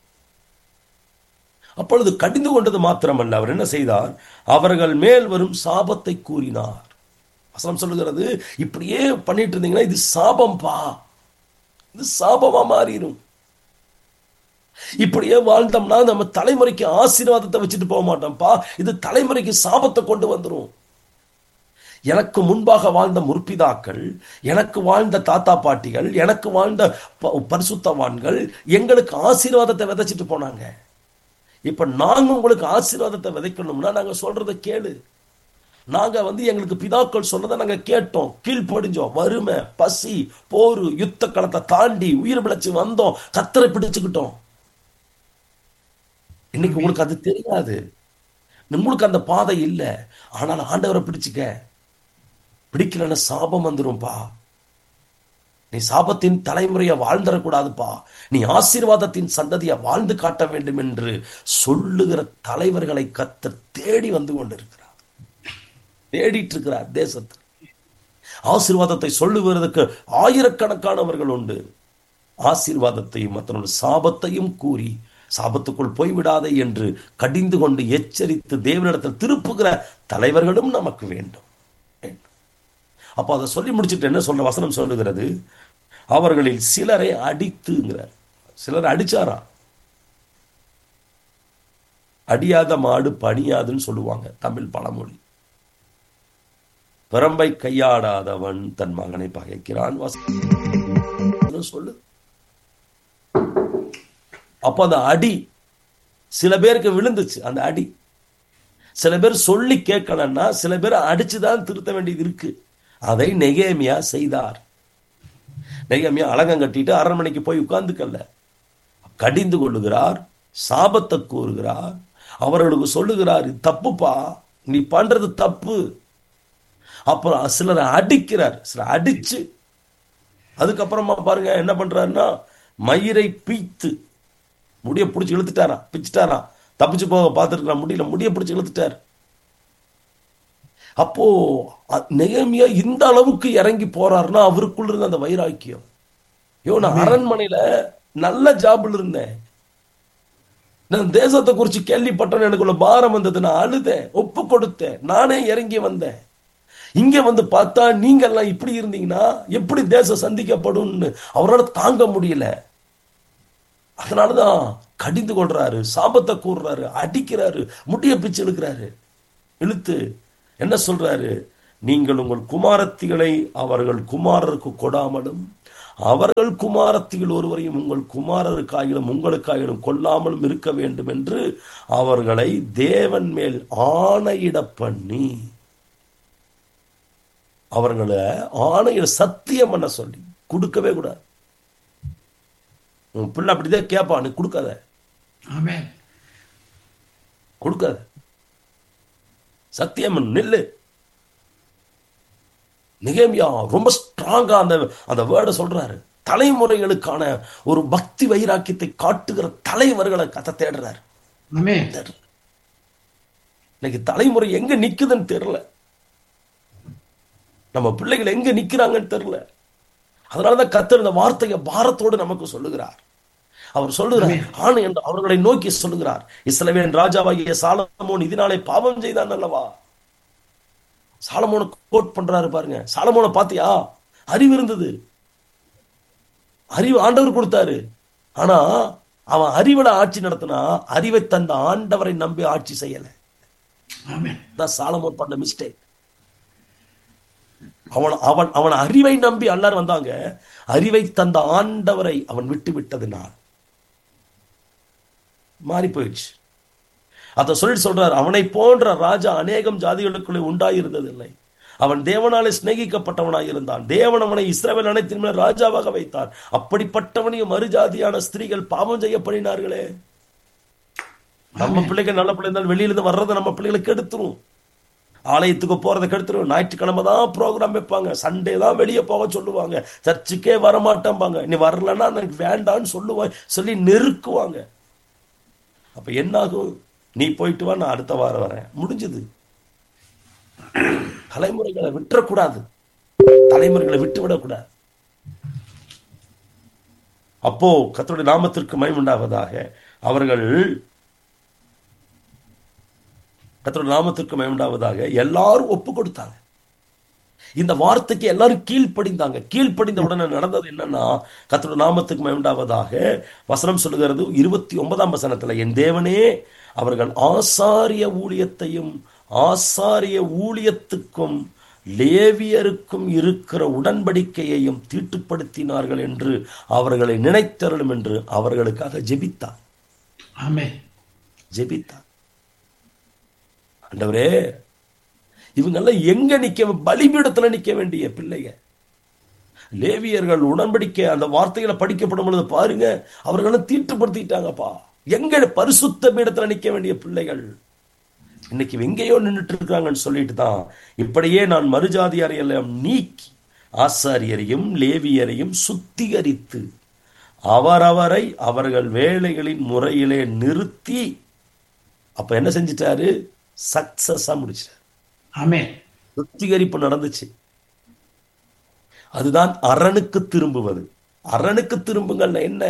அப்பொழுது கடிந்து கொண்டது மாத்திரமல்ல அவர் என்ன செய்தார் அவர்கள் மேல் வரும் சாபத்தை கூறினார் வசனம் சொல்லுகிறது இப்படியே பண்ணிட்டு இருந்தீங்கன்னா இது சாபம்பா இது சாபமா மாறிடும் இப்படியே வாழ்ந்தோம்னா நம்ம தலைமுறைக்கு ஆசீர்வாதத்தை வச்சுட்டு போக மாட்டோம்ப்பா இது தலைமுறைக்கு சாபத்தை கொண்டு வந்துரும் எனக்கு முன்பாக வாழ்ந்த முற்பிதாக்கள் எனக்கு வாழ்ந்த தாத்தா பாட்டிகள் எனக்கு வாழ்ந்த பரிசுத்தவான்கள் எங்களுக்கு ஆசீர்வாதத்தை விதைச்சிட்டு போனாங்க இப்ப நாங்க உங்களுக்கு ஆசீர்வாதத்தை விதைக்கணும்னா நாங்க சொல்றதை கேளு நாங்க வந்து எங்களுக்கு பிதாக்கள் சொன்னதை நாங்க கேட்டோம் கீழ்ப்படிஞ்சோம் வறுமை பசி போர் யுத்த களத்தை தாண்டி உயிர் பிழைச்சு வந்தோம் கத்தரை பிடிச்சுக்கிட்டோம் இன்னைக்கு உங்களுக்கு அது தெரியாது உங்களுக்கு அந்த பாதை இல்லை ஆனால் ஆண்டவரை பிடிச்சுக்க பிடிக்கலன்னா சாபம் வந்துரும்பா நீ சாபத்தின் தலைமுறையை வாழ்ந்துடக்கூடாதுப்பா நீ ஆசீர்வாதத்தின் சந்ததியை வாழ்ந்து காட்ட வேண்டும் என்று சொல்லுகிற தலைவர்களை கத்த தேடி வந்து கொண்டிருக்கிறார் தேடிட்டு இருக்கிறார் தேசத்தில் ஆசீர்வாதத்தை சொல்லுவதற்கு ஆயிரக்கணக்கானவர்கள் உண்டு ஆசீர்வாதத்தையும் மற்றொரு சாபத்தையும் கூறி சாபத்துக்குள் போய்விடாதே என்று கடிந்து கொண்டு எச்சரித்து தேவனிடத்தில் திருப்புகிற தலைவர்களும் நமக்கு வேண்டும் அப்போ அதை சொல்லி முடிச்சுட்டு என்ன சொல்ற வசனம் சொல்லுகிறது அவர்களில் சிலரை அடித்துங்கிறார் சிலர் அடிச்சாரா அடியாத மாடு பணியாதுன்னு சொல்லுவாங்க தமிழ் பழமொழி பிறம்பை கையாடாதவன் தன் மகனை பகைக்கிறான் சொல்லு அப்ப அந்த அடி சில பேருக்கு விழுந்துச்சு அந்த அடி சில பேர் சொல்லி கேட்கலன்னா சில பேர் அடிச்சுதான் திருத்த வேண்டியது இருக்கு அதை நெகேமியா செய்தார் நெகேமியா அலங்கம் கட்டிட்டு அரண்மனைக்கு போய் உட்கார்ந்துக்கல்ல கடிந்து கொள்ளுகிறார் சாபத்தை கூறுகிறார் அவர்களுக்கு சொல்லுகிறார் இது தப்புப்பா நீ பண்றது தப்பு அப்புறம் சிலரை அடிக்கிறார் சிலர் அடிச்சு அதுக்கப்புறமா பாருங்க என்ன பண்றாருன்னா மயிரை பீத்து முடிய பிடிச்சி இழுத்துட்டாரா பிச்சுட்டாரா தப்பிச்சு போக பார்த்துருக்கலாம் முடியல முடிய பிடிச்சி இழுத்துட்டார் அப்போ நெகமியா இந்த அளவுக்கு இறங்கி போறாருன்னா அவருக்குள்ள இருந்த அந்த வைராக்கியம் ஐயோ நான் அரண்மனையில நல்ல ஜாப்ல இருந்தேன் நான் தேசத்தை குறிச்சு கேள்விப்பட்டேன் எனக்குள்ள பாரம் வந்தது நான் அழுதேன் ஒப்பு கொடுத்தேன் நானே இறங்கி வந்தேன் இங்க வந்து பார்த்தா நீங்க எல்லாம் இப்படி இருந்தீங்கன்னா எப்படி தேசம் சந்திக்கப்படும் அவரால் தாங்க முடியல அதனாலதான் கடிந்து கொள்றாரு சாபத்தை கூறுறாரு அடிக்கிறாரு முடிய பிச்சு இழுக்கிறாரு இழுத்து என்ன சொல்றாரு நீங்கள் உங்கள் குமாரத்திகளை அவர்கள் குமாரருக்கு கொடாமலும் அவர்கள் குமாரத்திகள் ஒருவரையும் உங்கள் குமாரருக்காயிலும் உங்களுக்காயிலும் கொல்லாமலும் இருக்க வேண்டும் என்று அவர்களை தேவன் மேல் ஆணையிட பண்ணி அவர்களை ஆணையிட சத்தியம் பண்ண சொல்லி கொடுக்கவே கூடாது உன் பிள்ளை அப்படிதான் கேட்பான் நீ கொடுக்காத Amen. கொடுக்காத சத்தியம் நில்லு நிகேமியா ரொம்ப ஸ்ட்ராங்கா அந்த அந்த வேர்டை சொல்றாரு தலைமுறைகளுக்கான ஒரு பக்தி வைராக்கியத்தை காட்டுகிற தலைவர்களை கதை தேடுறாரு Amen. தேடுறாரு. இன்னைக்கு தலைமுறை எங்க நிக்குதுன்னு தெரியல நம்ம பிள்ளைகள் எங்க நிக்கிறாங்கன்னு தெரியல அதனாலதான் கத்தர் இந்த வார்த்தையை பாரத்தோடு நமக்கு சொல்லுகிறார் அவர் சொல்லுகிறார் ஆண் என்று அவர்களை நோக்கி சொல்லுகிறார் இஸ்ரவேலின் ராஜாவாகிய சாலமோன் இதனாலே பாவம் செய்தான் அல்லவா சாலமோனை கோட் பண்றாரு பாருங்க சாலமோனை பாத்தியா அறிவு இருந்தது அறிவு ஆண்டவர் கொடுத்தாரு ஆனா அவன் அறிவுல ஆட்சி நடத்தினா அறிவை தந்த ஆண்டவரை நம்பி ஆட்சி செய்யல Amen. தான் சாலமோன் பண்ண மிஸ்டேக் அவன் அவன் அவன் அறிவை நம்பி எல்லாரும் வந்தாங்க அறிவை தந்த ஆண்டவரை அவன் விட்டு விட்டதினால் மாறி போயிடுச்சு அத சொல்லி சொல்றார் அவனை போன்ற ராஜா அநேகம் ஜாதிகளுக்குள்ளே உண்டாயிருந்ததில்லை அவன் தேவனாலே சிநேகிக்கப்பட்டவனாய் இருந்தான் தேவன் அவனை இஸ்ரவேல் அனைத்தின் மேல் ராஜாவாக வைத்தார் அப்படிப்பட்டவனையும் மறுஜாதியான ஸ்திரீகள் பாவம் செய்யப்படினார்களே நம்ம பிள்ளைகள் நல்ல பிள்ளை இருந்தாலும் வெளியிலிருந்து வர்றதை நம்ம பிள்ளைகளை கெடுத்துரும் ஆலயத்துக்கு போறதை கெடுத்துரும் ஞாயிற்றுக்கிழமை தான் ப்ரோக்ராம் வைப்பாங்க சண்டே தான் வெளியே போக சொல்லுவாங்க சர்ச்சுக்கே வரமாட்டேம்பாங்க நீ வரலன்னா எனக்கு வேண்டான்னு சொல்லுவாங்க சொல்லி நெருக்குவாங்க அப்ப என்னாகும் நீ போயிட்டு வா நான் அடுத்த வாரம் வரேன் முடிஞ்சது தலைமுறைகளை விட்டுறக்கூடாது தலைமுறைகளை விட்டு விடக்கூடாது அப்போ கர்த்தருடைய நாமத்திற்கு மயமுண்டாவதாக அவர்கள் கர்த்தருடைய நாமத்திற்கு மயமுண்டாவதாக எல்லாரும் ஒப்பு கொடுத்தாங்க இந்த வார்த்தைக்கு எல்லாரும் கீழ்ப்படிந்தாங்க கீழ்ப்படிந்த உடனே நடந்தது என்னன்னா கர்த்தருடைய நாமத்துக்கு மயமுண்டாவதாக வசனம் சொல்லுகிறது இருபத்தி ஒன்பதாம் வசனத்துல என் தேவனே அவர்கள் ஆசாரிய ஊழியத்தையும் ஆசாரிய ஊழியத்துக்கும் லேவியருக்கும் இருக்கிற உடன்படிக்கையையும் தீட்டுப்படுத்தினார்கள் என்று அவர்களை நினைத்தருளும் என்று அவர்களுக்காக ஜெபித்தார் Amen. ஜெபித்தார் ஆண்டவரே இவங்கெல்லாம் எங்க நிக்க பலிபீடத்துல நிக்க வேண்டிய பிள்ளைங்க லேவியர்கள் உடன்படிக்கை அந்த வார்த்தைகளை படிக்கப்படும் பொழுது பாருங்க அவர்களும் தீட்டுப்படுத்திட்டாங்கப்பா எங்க பரிசுத்த பீடத்துல நிக்க வேண்டிய பிள்ளைகள் இன்னைக்கு எங்கேயோ நின்றுட்டு இருக்காங்கன்னு சொல்லிட்டு தான் இப்படியே நான் மறுஜாதியாரை எல்லாம் நீக்கி ஆசாரியரையும் லேவியரையும் சுத்திகரித்து அவரவரை அவர்கள் வேலைகளின் முறையிலே நிறுத்தி அப்ப என்ன செஞ்சிட்டாரு சக்சஸா முடிச்சிட்டாரு Amen. சுத்திகரிப்பு நடந்துச்சு அதுதான் அரணுக்கு திரும்புவது அரணுக்கு திரும்புங்கள்னா என்ன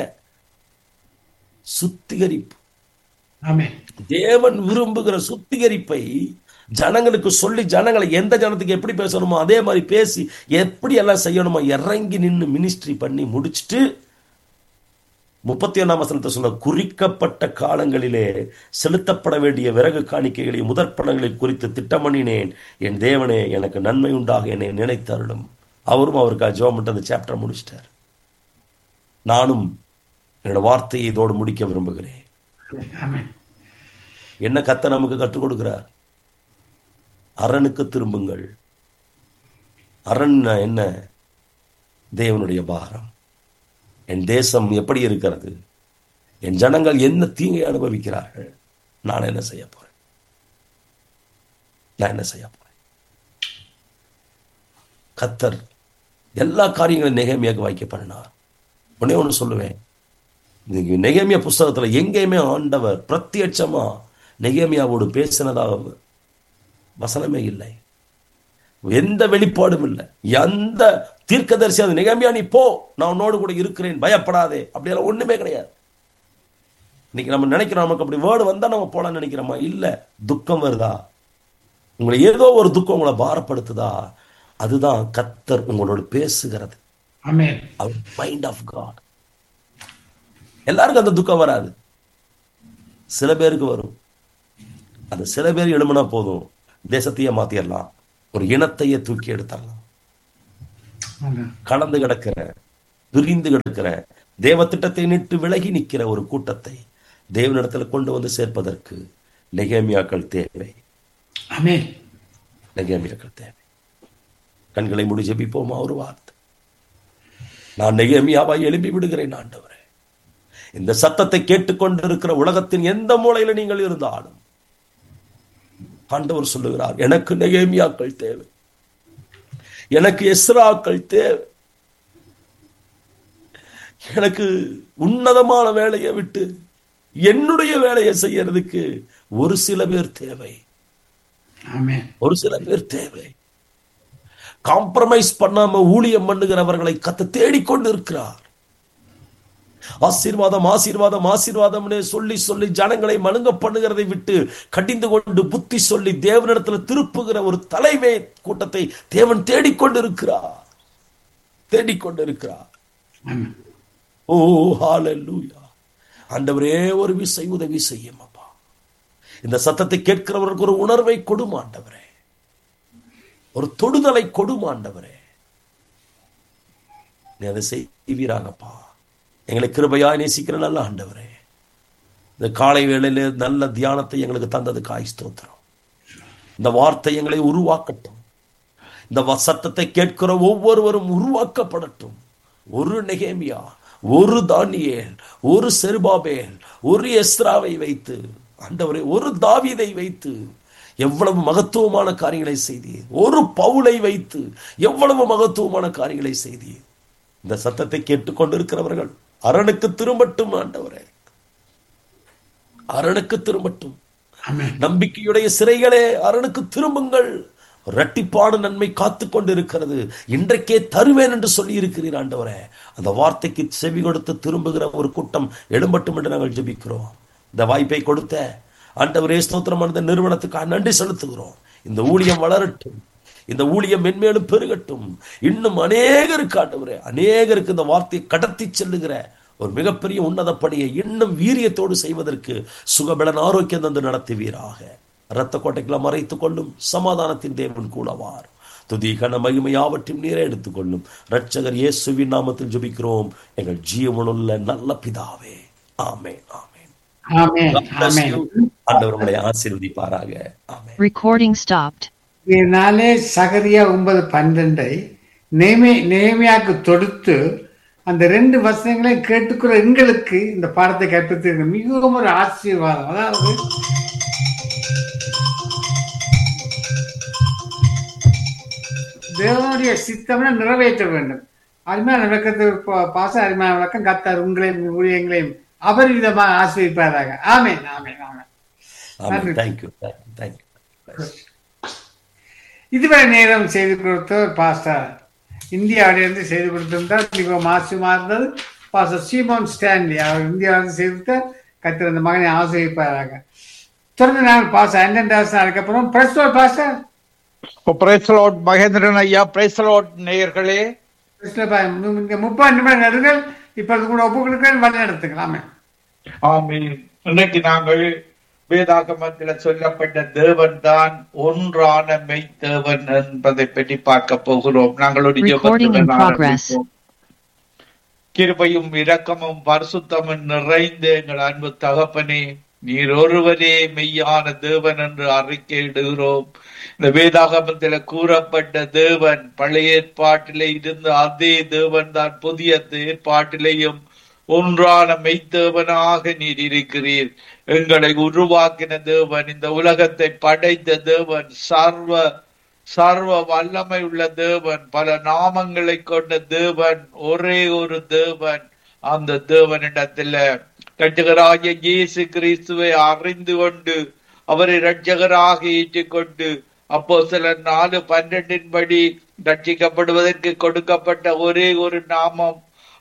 சுத்திகரிப்பு Amen. தேவன் விரும்புகிற சுத்திகரிப்பை ஜனங்களுக்கு சொல்லி ஜனங்களை எந்த ஜனத்துக்கு எப்படி பேசணுமோ அதே மாதிரி பேசி எப்படி எல்லாம் செய்யணுமோ இறங்கி நின்று மினிஸ்ட்ரி பண்ணி முடிச்சிட்டு முப்பத்தி ஒன்றாம் வசனத்தை சொன்ன குறிக்கப்பட்ட காலங்களிலே செலுத்தப்பட வேண்டிய விறகு காணிக்கைகளை முதற்பணங்களில் குறித்து திட்டமணினேன் என் தேவனே எனக்கு நன்மை உண்டாக என்னை நினைத்தருளும் அவரும் அவருக்காக ஜோம் அந்த சாப்டர் முடிச்சிட்டார் நானும் என்னோட வார்த்தையை இதோடு முடிக்க விரும்புகிறேன் Amen. என்ன கத்த நமக்கு கற்றுக் கொடுக்கிறார் அரணுக்கு திரும்புங்கள் அரண் என்ன தேவனுடைய பாரம் என் தேசம் எப்படி இருக்கிறது என் ஜனங்கள் என்ன தீங்கை அனுபவிக்கிறார்கள் நான் என்ன செய்ய போறேன் நான் என்ன செய்ய போறேன் கத்தர் எல்லா காரியங்களும் நெகமியாக வாய்க்க பண்ணினார் ஒன்னே ஒன்று சொல்லுவேன் இன்னைக்கு நெகேமியா புஸ்தகத்துல எங்கேயுமே ஆண்டவர் பிரத்யட்சமா நெகேமியாவோடு பேசினதாக வசனமே இல்லை எந்த வெளிப்பாடும் இல்லை எந்த தீர்க்கதரிசி அது நெகேமியா நீ போ நான் உன்னோடு கூட இருக்கிறேன் பயப்படாதே அப்படியெல்லாம் ஒண்ணுமே கிடையாது இன்னைக்கு நம்ம நினைக்கிறோம் நமக்கு அப்படி வேர்டு வந்தா நம்ம போலாம்னு நினைக்கிறோமா இல்ல துக்கம் வருதா உங்களை ஏதோ ஒரு துக்கம் உங்களை பாரப்படுத்துதா அதுதான் கத்தர் உங்களோட பேசுகிறது Amen. அவர் மைண்ட் ஆஃப் காட் எல்லாருக்கும் அந்த துக்கம் வராது சில பேருக்கு வரும் அந்த சில பேர் எழுமனா போதும் தேசத்தையே மாத்திரலாம் ஒரு இனத்தையே தூக்கி எடுத்துடலாம் ஆமென் கலந்து கிடக்கிற விரிந்து கிடக்கிற தேவ திட்டத்தை நிட்டு விலகி நிற்கிற ஒரு கூட்டத்தை தேவனிடத்தில் கொண்டு வந்து சேர்ப்பதற்கு நெகேமியாக்கள் தேவை ஆமென் நெகேமியாக்கள் தேவை கண்களை முடி ஜெபிப்போமா ஒரு வார்த்தை நான் நெகேமியாவாய் எழுப்பி விடுகிறேன் ஆண்டவரே இந்த சத்தத்தை கேட்டுக்கொண்டிருக்கிற உலகத்தின் எந்த மூலையில நீங்கள் இருந்தாலும் ஆண்டவர் சொல்லுகிறார் எனக்கு நெகேமியாக்கள் தேவை எனக்கு எஸ்ராக்கள் தேவை எனக்கு உன்னதமான வேலையை விட்டு என்னுடைய வேலையை செய்யறதுக்கு ஒரு சில பேர் தேவை ஆமென் ஒரு சில பேர் தேவை காம்ப்ரமைஸ் பண்ணாம ஊழியம் பண்ணுகிறவர்களை கத்த தேடிக்கொண்டு இருக்கிறார் ஆசீர்வாதம் ஆசீர்வாதம் ஆசீர்வாதம்னு சொல்லி சொல்லி ஜனங்களை மழுங்க பண்ணுகிறதை விட்டு கடிந்து கொண்டு புத்தி சொல்லி தேவனிடத்துல திருப்புகிற ஒரு தலைமை கூட்டத்தை தேவன் தேடிக்கொண்டு இருக்கிறார் தேடிக்கொண்டு இருக்கிறார் ஆமென் ஓ ஹalleluya ஆண்டவரே ஒரு விசை உதவி செய்யும் அப்பா இந்த சத்தத்தை கேட்கிறவர்களுக்கு ஒரு உணர்வை கொடும் ஆண்டவரே ஒரு தொடுதலை கொடும் ஆண்டவரே நீ அதை செய்வீராகப்பா எங்களை கிருபையா நேசிக்கிற நல்ல ஆண்டவரே இந்த காலை வேளையில நல்ல தியானத்தை எங்களுக்கு தந்ததுக்கு ஸ்தோத்திரம் இந்த வார்த்தை எங்களை உருவாக்கட்டும் இந்த வ- சத்தத்தை கேட்கிற ஒவ்வொருவரும் உருவாக்கப்படட்டும் ஒரு நெகேமியா ஒரு தானியேல் ஒரு செருபாபேல் ஒரு எஸ்ராவை வைத்து ஆண்டவரே ஒரு தாவீதை வைத்து எவ்வளவு மகத்துவமான காரியங்களை செய்தீர் ஒரு பவுலை வைத்து எவ்வளவு மகத்துவமான காரியங்களை செய்தீர் இந்த சத்தத்தை கேட்டுக்கொண்டிருக்கிறவர்கள் அரணுக்கு திரும்பட்டும் ஆண்டவரே அரணுக்கு திரும்பட்டும் ஆமென் நம்பிக்கையுடைய சிறைகளே அரணுக்கு திரும்புங்கள் இரட்டிப்பான நன்மை காத்து கொண்டு இருக்கிறது இன்றைக்கே தருவேன் என்று சொல்லி இருக்கிறீர் ஆண்டவரே அந்த வார்த்தைக்கு செவி கொடுத்து திரும்புகிற ஒரு கூட்டம் எழும்பட்டும் என்று நாங்கள் ஜெபிக்கிறோம் இந்த வாய்ப்பை கொடுத்த ஆண்டவரே ஸ்தோத்திரம் அந்த நிறுவனத்துக்கு நன்றி செலுத்துகிறோம் இந்த ஊழியம் வளரட்டும் இந்த ஊழியம் மென்மேலும் பெருகட்டும் இன்னும் அநேகருக்கு ஆண்டவரே அநேகருக்கு இந்த வார்த்தையை கடத்தி செல்லுகிற ஒரு மிகப்பெரிய உன்னத பணியை இன்னும் வீரியத்தோடு செய்வதற்கு சுகபலன் ஆரோக்கியம் தந்து நடத்துவீராக இரத்த கோட்டைக்கெல்லாம் மறைத்துக் கொள்ளும் சமாதானத்தின் தேவன் கூடவார் துதி கன மகிமை யாவற்றையும் நீரே எடுத்துக்கொள்ளும் இரட்சகர் இயேசுவின் நாமத்தில் ஜெபிக்கிறோம் எங்கள் ஜீவனுள்ள நல்ல பிதாவே ஆமென் amen amen God bless amen you. ஆண்டவர் உங்களை ஆசீர்வதிப்பாராக ஆமென் Recording stopped. நாளே சகரியா ஒன்பது பன்னெண்டை நேமே நேமியாக்கு தொடுத்து அந்த ரெண்டு வசனங்களை கேட்டுக்கிற எங்களுக்கு இந்த பாடத்தை கற்பித்து மிகவும் ஒரு ஆசீர்வாதம் அதாவது தேவனுடைய சித்தம்னா நிறைவேற்ற வேண்டும் அருமையான விளக்கத்தை பாச அருமையான விளக்கம் கத்தார் உங்களையும் ஊழியங்களையும் அபரிவிதமாக ஆசிரியப்பாராக amen amen amen amen thank you thank you thank you இதுவரை நேரம் செய்து கொடுத்தவர் பாஸ்டர் இந்தியாவிலிருந்து செய்து கொடுத்திருந்தார் மிகவும் ஆச்சரியமா இருந்தது பாஸ்டர் சீமோன் ஸ்டான்லி அவர் இந்தியாவிலிருந்து செய்து கொடுத்தார் கத்திர அந்த மகனை ஆசிரியப்பாராக தொடர்ந்து நாங்கள் பாஸ்டர் அண்டன் தாஸ் அதுக்கப்புறம் பிரஸ்டோர் பாஸ்டர் பிரைஸ்லோட் மகேந்திரன் ஐயா பிரைஸ்லோட் நேயர்களே இங்க முப்பது நிமிடம் நடுங்கள் இப்பொழுது கூட ஒப்பு கொடுக்க வழி நடத்துக்கலாமே ஆமீன் இன்னைக்கு நாங்கள் வேதாகமத்தில் சொல்லப்பட்ட தேவன் தான் ஒன்றான மெய்தேவன் என்பதை பற்றி பார்க்க போகிறோம் நாங்கள் ஒரு Recording in ஜெபத்துடன் progress. ஆரம்பிப்போம். கிருபையும் இரக்கமும் பரிசுத்தமும் நிறைந்த எங்கள் அன்பு தகப்பனே நீர் ஒருவரே மெய்யான தேவன் என்று அறிக்கையிடுகிறோம் இந்த வேதாகமத்தில் கூறப்பட்ட தேவன் பழைய ஏற்பாட்டிலே இருந்த அதே தேவன் தான் புதிய ஏற்பாட்டிலேயும் ஒன்றான மெய்த்தேவனாக நீர் இருக்கிறீர் எங்களை உருவாக்கின தேவன் இந்த உலகத்தை படைத்த தேவன் சர்வ சர்வ வல்லமை உள்ள தேவன் பல நாமங்களை கொண்ட தேவன் ஒரே ஒரு தேவன் அந்த தேவனிடத்துல ரட்சகராகிய இயேசு கிறிஸ்துவை அறிந்து கொண்டு அவரை ரட்சகராக ஏற்றுக்கொண்டு அப்போ சில நாலு பன்னெண்டின் படி ரட்சிக்கப்படுவதற்கு கொடுக்கப்பட்ட ஒரே ஒரு நாமம்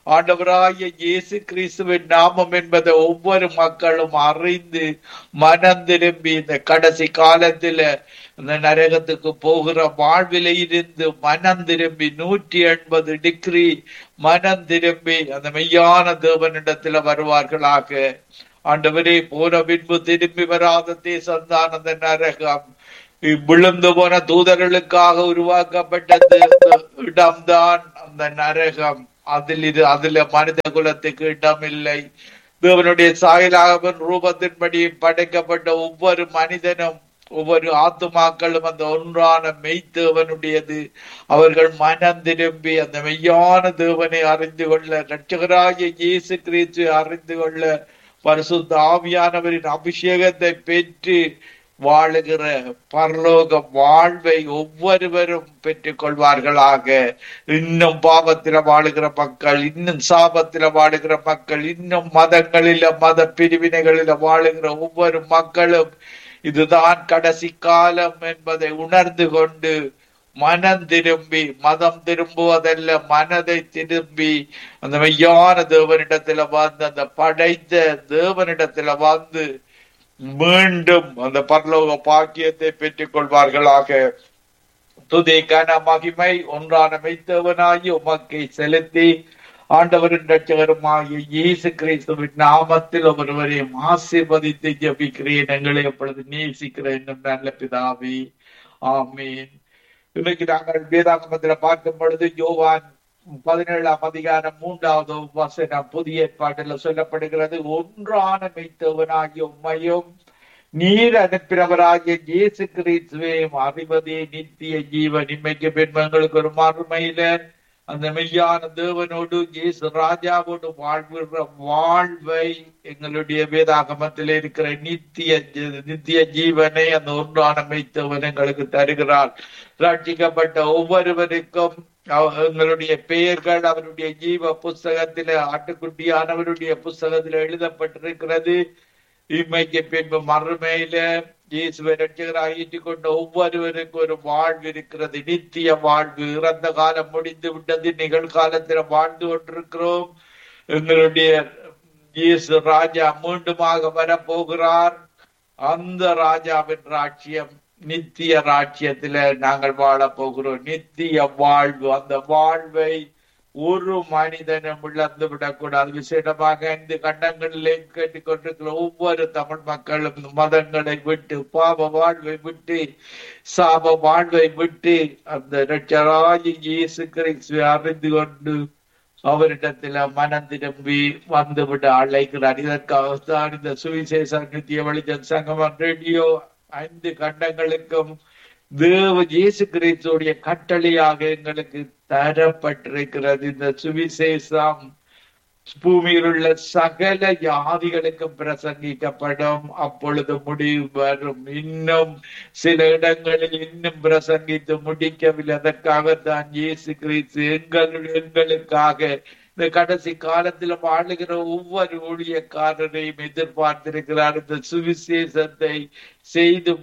ஆண்டவராகிய இயேசு கிறிஸ்துவின் நாமம் என்பதை ஒவ்வொரு மக்களும் அறிந்து மனம் திரும்பி இந்த கடைசி காலத்துல இந்த நரகத்துக்கு போகிற வாழ்வில இருந்து மனம் திரும்பி நூற்றி எண்பது டிகிரி மனம் திரும்பி அந்த மெய்யான தேவனிடத்துல வருவார்களாக ஆண்டவரே போன பின்பு திரும்பி வராத தேசம்தான் அந்த நரகம் விழுந்து போன தூதர்களுக்காக உருவாக்கப்பட்ட இடம்தான் அந்த நரகம் அதில் இது அதுல மனித குலத்துக்கு இடம் இல்லை தேவனுடைய சாயலாக ரூபத்தின்படி படைக்கப்பட்ட ஒவ்வொரு மனிதனும் ஒவ்வொரு ஆத்துமாக்களும் அந்த ஒன்றான மெய்த்தேவனுடையது அவர்கள் மனம் திரும்பி அந்த மெய்யான தேவனை அறிந்து கொள்ள ரட்சகராகிய இயேசு கிறிஸ்து அறிந்து கொள்ள பரிசுத்த ஆவியானவரின் அபிஷேகத்தை பெற்று வாழுகிற பரலோக வாழ்வை ஒவ்வொருவரும் பெற்றுக் கொள்வார்களாக இன்னும் பாவத்தில வாழுகிற மக்கள் இன்னும் சாபத்தில வாழுகிற மக்கள் இன்னும் மதங்களில மத பிரிவினைகளில வாழுகிற ஒவ்வொரு மக்களும் இதுதான் கடைசி காலம் என்பதை உணர்ந்து கொண்டு மனம் திரும்பி மதம் திரும்புவதல்ல மனதை திரும்பி அந்த மெய்யான தேவனிடத்துல வந்து அந்த படைத்த தேவனிடத்துல வந்து மீண்டும் அந்த பரலோக பாக்கியத்தை பெற்றுக் கொள்வார்களாக துதி கன மகிமை ஒன்றான மெய்த்தவனாகி உமக்கை செலுத்தி ஆண்டவரின் ரட்சகருமாகிய இயேசு கிறிஸ்துவின் நாமத்தில் ஒருவரையும் ஆசீர்வதித்து ஜபிக்கிறேன் எங்களை எப்பொழுது நேசிக்கிறேன் என்னும் நல்ல பிதாவே ஆமீன் இன்னைக்கு நாங்கள் வேதாகமத்துல பார்க்கும் பொழுது யோவான் பதினேழாம் அதிகாரம் மூன்றாவது வசனம் புதிய ஏற்பாட்டில் சொல்லப்படுகிறது ஒன்றான மெய்த்தவனாகிய உண்மையும் நீர் அனுப்பினவராகிய இயேசு கிறிஸ்துவையும் அறிவதே நித்திய ஜீவன் இன்மைக்கு பெண்மங்களுக்கு ஒரு மறுமையில அந்த மெய்யான தேவனோடு இயேசு ராஜாவோடு வாழ்வுற வாழ்வை எங்களுடைய வேதாகமத்தில் இருக்கிற நித்திய நித்திய ஜீவனை அந்த ஒன்றான மெய்த்தவன் எங்களுக்கு தருகிறார் ரட்சிக்கப்பட்ட ஒவ்வொருவருக்கும் எங்களுடைய பெயர்கள் அவருடைய ஜீவ புஸ்தகத்தில ஆட்டுக்குட்டியானவருடைய புஸ்தகத்தில் எழுதப்பட்டிருக்கிறது இம்மைக்கு பின்பு மறுமையில இயேசுவை ரட்சகராக ஏற்றுக்கொண்ட ஒவ்வொருவருக்கும் ஒரு வாழ்வு இருக்கிறது நித்திய வாழ்வு இறந்த காலம் முடிந்து விட்டது நிகழ்காலத்தில் வாழ்ந்து கொண்டிருக்கிறோம் எங்களுடைய இயேசு ராஜா மீண்டுமாக வரப்போகிறார் அந்த ராஜாவின் ராட்சியம் நித்திய ராட்சியத்துல நாங்கள் வாழ போகிறோம் நித்திய வாழ்வு அந்த வாழ்வை ஒரு மனிதனும் இழந்து விடக்கூடாது விசேடமாக இந்த கண்டங்களிலே கேட்டுக்கொண்டிருக்கிற ஒவ்வொரு தமிழ் மக்களும் மதங்களை விட்டு பாவ வாழ்வை விட்டு சாப வாழ்வை விட்டு அந்த ரட்சராஜி இயேசு கிறிஸ்துவை அறிந்து கொண்டு அவரிடத்துல மனம் திரும்பி வந்துவிட அழைக்கிறார் இதற்காகத்தான் இந்த சுவிசேஷ நித்திய வெளிச்சம் சங்கமம் ரேடியோ ஐந்து கண்டங்களுக்கும் தேவ இயேசு கிறிஸ்துடைய கட்டளையாக எங்களுக்கு தரப்பட்டிருக்கிறது இந்த சுவிசேஷம் பூமியில் உள்ள சகல ஜாதிகளுக்கும் பிரசங்கிக்கப்படும் அப்பொழுது முடிவு வரும் இன்னும் சில இடங்களில் இன்னும் பிரசங்கித்து முடிக்கவில்லை அதற்காகத்தான் இயேசு கிறிஸ்து எங்கள் எங்களுக்காக இந்த கடைசி காலத்தில் வாழுகிற ஒவ்வொரு ஊழியக்காரரையும் எதிர்பார்த்திருக்கிறார் இந்த சுவிசேஷத்தை செய்து